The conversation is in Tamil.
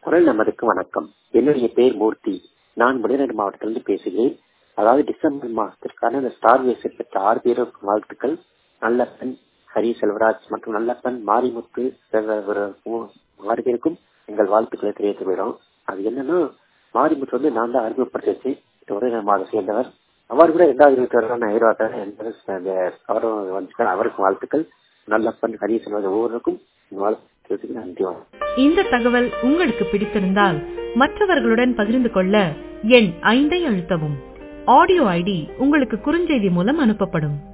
குரல் நமதுக்கு வணக்கம் என்னுடைய பேர் மூர்த்தி நான் விருதுநகர் மாவட்டத்திலிருந்து பேசுகிறேன் அதாவது டிசம்பர் மாதத்திற்கான இந்த ஸ்டார் வேசர் பெற்ற ஆறு பேருக்கு வாழ்த்துக்கள் நல்லப்பன் ஹரி செல்வராஜ் மற்றும் நல்லப்பன் மாரிமுத்து ஆறு பேருக்கும் எங்கள் வாழ்த்துக்களை தெரிவித்துவிடும் அது என்னன்னா மாரிமுத்து வந்து நான் தான் அறிமுகப்படுத்தி விருதுநகர் மாவட்டம் சேர்ந்தவர் அவர் கூட இரண்டாவது இருபத்தி ஆறு ஐரோப்பாக்காக என்பது அவரும் வந்துட்டார் அவருக்கும் வாழ்த்துக்கள் நல்லப்பன் ஹரி செல்வராஜ் ஒவ்வொருவருக்கும் வாழ்த்துக்களுக்கு நன்றி இந்த தகவல் உங்களுக்கு பிடித்திருந்தால் மற்றவர்களுடன் பகிர்ந்து கொள்ள எண் ஐந்தை அழுத்தவும் ஆடியோ ஐடி உங்களுக்கு குறுஞ்செய்தி மூலம் அனுப்பப்படும்